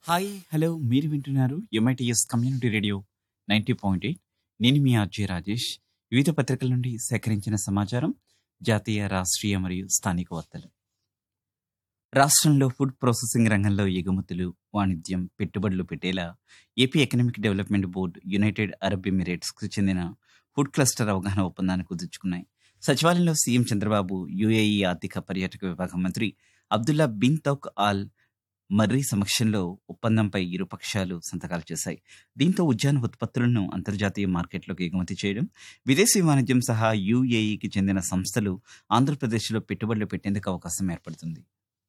hi hello మీరు వింటున్నారు MITS community radio ninety point eight నేను మీ ఆర్జే రాజేష్ వివిధ పత్రికల నుండి సేకరించిన సమాచారం జాతీయ రాష్ట్రీయ మరియు స్థానిక వార్తలు రాష్ట్రంలో ఫుడ్ ప్రాసెసింగ్ రంగంలో ఎగుమతులు వాణిజ్యం పెట్టుబడులు పెట్టేలా AP economic development board United Arab ఎమిరేట్స్కు చెందిన ఫుడ్ క్లస్టర్ అవగాహన ఒప్పందాన్ని కుదుర్చుకున్నాయి సచివాలయంలో సీఎం చంద్రబాబు యుఏఈ ఆర్థిక పర్యాటక విభాగ మంత్రి Abdullah bin Touq Al Marri సమక్షంలో ఒప్పందంపై ఇరు పక్షాలు సంతకాలు చేశాయి దీంతో ఉద్యాన ఉత్పత్తులను అంతర్జాతీయ మార్కెట్లోకి ఎగుమతి చేయడం విదేశీ వాణిజ్యం సహా యుఏఈకి చెందిన సంస్థలు ఆంధ్రప్రదేశ్లో పెట్టుబడులు పెట్టేందుకు అవకాశం ఏర్పడుతుంది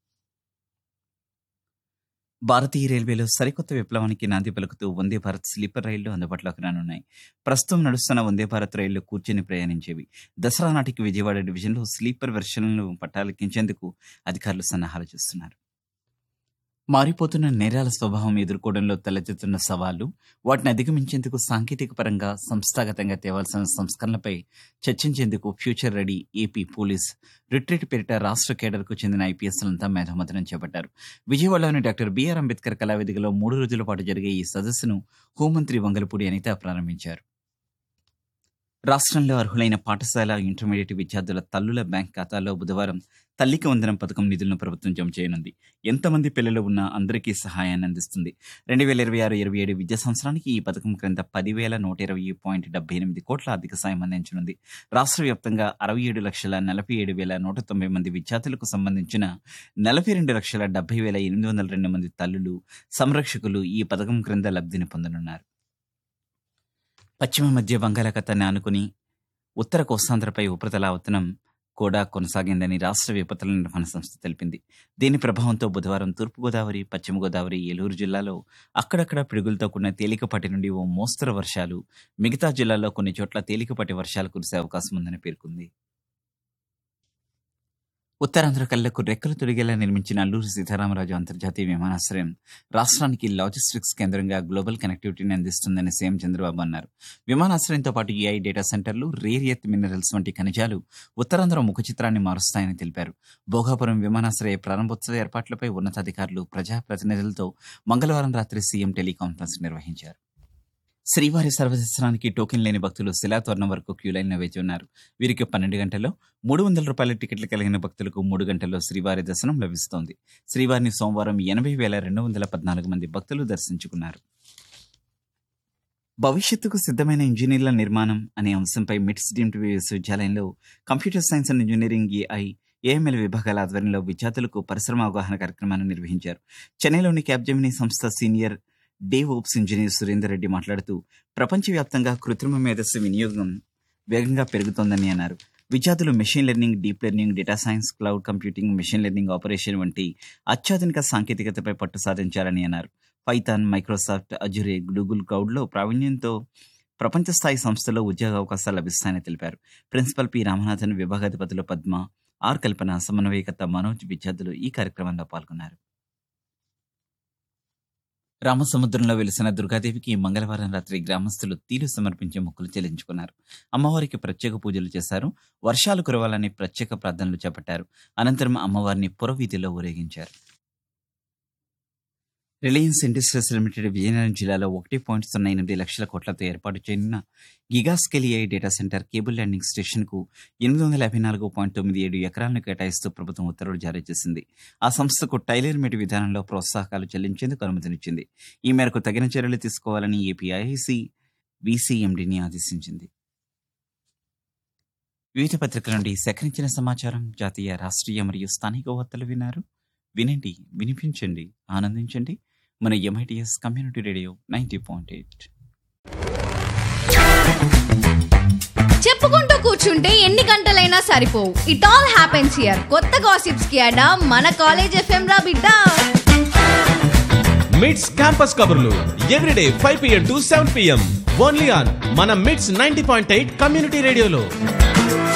భారతీయ రైల్వేలో సరికొత్త విప్లవానికి నాంది పలుకుతూ వందే భారత్ స్లీపర్ రైళ్లు అందుబాటులోకి రానున్నాయి ప్రస్తుతం నడుస్తున్న వందే భారత్ రైళ్లు కూర్చొని ప్రయాణించేవి దసరా నాటికి విజయవాడ డివిజన్లో స్లీపర్ వెర్షన్లను పట్టాలెక్కించేందుకు అధికారులు సన్నాహాలు చేస్తున్నారు మారిపోతున్న నేరాల స్వభావం ఎదుర్కోవడంలో తలెత్తుతున్న సవాళ్లు వాటిని అధిగమించేందుకు సాంకేతిక పరంగా సంస్థాగతంగా తేవాల్సిన సంస్కరణలపై చర్చించేందుకు future ready AP police retreat పేరిట రాష్ట్ర కేడర్కు చెందిన ఐపీఎస్లంతా మేధోమథనం చేపట్టారు విజయవాడలోని డాక్టర్ బిఆర్ అంబేద్కర్ కళావేదికలో మూడు రోజుల పాటు జరిగే ఈ సదస్సును హోంమంత్రి వంగలపూడి అనిత ప్రారంభించారు రాష్ట్రంలో అర్హులైన పాఠశాల ఇంటర్మీడియట్ విద్యార్థుల తల్లుల బ్యాంక్ ఖాతాల్లో బుధవారం తల్లికి వందనం పథకం నిధులను ప్రభుత్వం జమ చేయనుంది ఎంతమంది పిల్లలు ఉన్నా అందరికీ సహాయాన్ని అందిస్తుంది రెండు వేల ఇరవై ఆరు ఇరవై ఏడు విద్యా సంవత్సరానికి ఈ పథకం క్రింద పదివేల నూట ఇరవై పాయింట్ డెబ్బై ఎనిమిది కోట్ల ఆర్థిక సాయం అందించనుంది రాష్ట్ర వ్యాప్తంగా అరవై ఏడు లక్షల నలభై ఏడు వేల నూట తొంభై మంది విద్యార్థులకు సంబంధించిన నలభై రెండు లక్షల డెబ్బై వేల ఎనిమిది వందల రెండు మంది తల్లులు సంరక్షకులు ఈ పథకం క్రింద లబ్ధిని పొందనున్నారు పశ్చిమ మధ్య బంగాళాఖాతాన్ని ఆనుకుని ఉత్తర కోస్తాంధ్రపై ఉపరితల అవతనం కూడా కొనసాగిందని రాష్ట్ర విపత్తుల నిర్వహణ సంస్థ తెలిపింది దీని ప్రభావంతో బుధవారం తూర్పుగోదావరి పశ్చిమ గోదావరి ఏలూరు జిల్లాలో అక్కడక్కడ పిడుగులతో కూడిన తేలికపాటి నుండి ఓ మోస్తరు వర్షాలు మిగతా జిల్లాల్లో కొన్ని చోట్ల తేలికపాటి వర్షాలు కురిసే అవకాశం ఉందని పేర్కొంది ఉత్తరాంధ్ర కళ్లకు రెక్కలు తొడిగేలా నిర్మించిన అల్లూరి సీతారామరాజు అంతర్జాతీయ విమానాశ్రయం రాష్ట్రానికి లాజిస్టిక్స్ కేంద్రంగా గ్లోబల్ కనెక్టివిటీని అందిస్తుందని సీఎం చంద్రబాబు అన్నారు విమానాశ్రయంతో పాటు ఏఐ డేటా సెంటర్లు రేర్ ఎర్త్ మినరల్స్ వంటి ఖనిజాలు ఉత్తరాంధ్ర ముఖ చిత్రాన్ని మారుస్తాయని తెలిపారు భోగాపురం విమానాశ్రయ ప్రారంభోత్సవ ఏర్పాట్లపై ఉన్నతాధికారులు ప్రజాప్రతినిధులతో మంగళవారం రాత్రి సీఎం టెలికాన్ఫరెన్స్ నిర్వహించారు శ్రీవారి సర్వదర్శనానికి టోకెన్ లేని భక్తులు శిలాతోరణం వరకు క్యూ లైన్లో వేచి ఉన్నారు వీరికి పన్నెండు గంటల్లో మూడు వందల రూపాయల టికెట్లు కలిగిన భక్తులకు మూడు గంటల్లో శ్రీవారి దర్శనం లభిస్తోంది శ్రీవారిని సోమవారం ఎనభై వేల రెండు వందల పద్నాలుగు మంది భక్తులు దర్శించుకున్నారు భవిష్యత్తుకు సిద్ధమైన ఇంజనీర్ల నిర్మాణం అనే అంశంపై మిట్స్ డీమ్డ్ విశ్వవిద్యాలయంలో computer science and engineering AI AML విభాగాల ఆధ్వర్యంలో విద్యార్థులకు పరిశ్రమ అవగాహన కార్యక్రమాన్ని నిర్వహించారు చెన్నైలోని క్యాప్జెమినీ సంస్థ senior DevOps engineer Surender Reddy మాట్లాడుతూ ప్రపంచవ్యాప్తంగా కృత్రిమ మేధస్సు వినియోగం వేగంగా పెరుగుతోందని అన్నారు విద్యార్థులు machine learning deep learning data science cloud computing machine learning operation వంటి అత్యాధునిక సాంకేతికతపై పట్టు సాధించాలని అన్నారు పైథాన్ మైక్రోసాఫ్ట్ అజురే గూగుల్ క్లౌడ్లో ప్రావీణ్యంతో ప్రపంచ స్థాయి సంస్థల్లో ఉద్యోగ అవకాశాలు లభిస్తాయని తెలిపారు ప్రిన్సిపల్ పి రామనాథన్ విభాగాధిపతులు పద్మ ఆర్ కల్పన సమన్వయకర్త మనోజ్ విద్యార్థులు ఈ కార్యక్రమంలో పాల్గొన్నారు రామసముద్రంలో వెలిసిన దుర్గాదేవికి మంగళవారం రాత్రి గ్రామస్తులు తీరు సమర్పించే మొక్కులు చెల్లించుకున్నారు అమ్మవారికి ప్రత్యేక పూజలు చేశారు వర్షాలు కురవాలని ప్రత్యేక ప్రార్థనలు చేపట్టారు అనంతరం అమ్మవారిని పురవీధిలో ఊరేగించారు రిలయన్స్ ఇండస్ట్రీస్ లిమిటెడ్ విజయనగరం జిల్లాలో ఒకటి పాయింట్ సున్నా ఎనిమిది లక్షల కోట్లతో ఏర్పాటు చేయనున్న gigascale AI data centre cable landing స్టేషన్కు ఎనిమిది వందల యాభై నాలుగు పాయింట్ తొమ్మిది ఏడు ఎకరాలను కేటాయిస్తూ ప్రభుత్వం ఉత్తర్వులు జారీ చేసింది ఆ సంస్థకు టైలర్ మేడ్ విధానంలో ప్రోత్సాహకాలు చెల్లించేందుకు అనుమతినిచ్చింది ఈ మేరకు తగిన చర్యలు తీసుకోవాలని ఏపీఐసి వీసీఎండీని ఆదేశించింది వివిధ పత్రికల నుండి సేకరించిన సమాచారం జాతీయ రాష్ట్రీయ మరియు స్థానిక వార్తలు విన్నారు వినండి వినిపించండి ఆనందించండి మన MITS community radio ninety point eight చెప్పుకుంటూ కూర్చుంటే ఎన్ని గంటలైనా సరిపోవు ఇట్ ఆల్ హ్యాపెన్స్ హియర్ కొత్త గాసిప్స్ కి అడా మన కాలేజ్ ఎఫ్ఎం రా బిడ్డ మిడ్స్ క్యాంపస్ కబుర్లు everyday five PM to seven PM only on మన MITS ninety point eight community రేడియోలో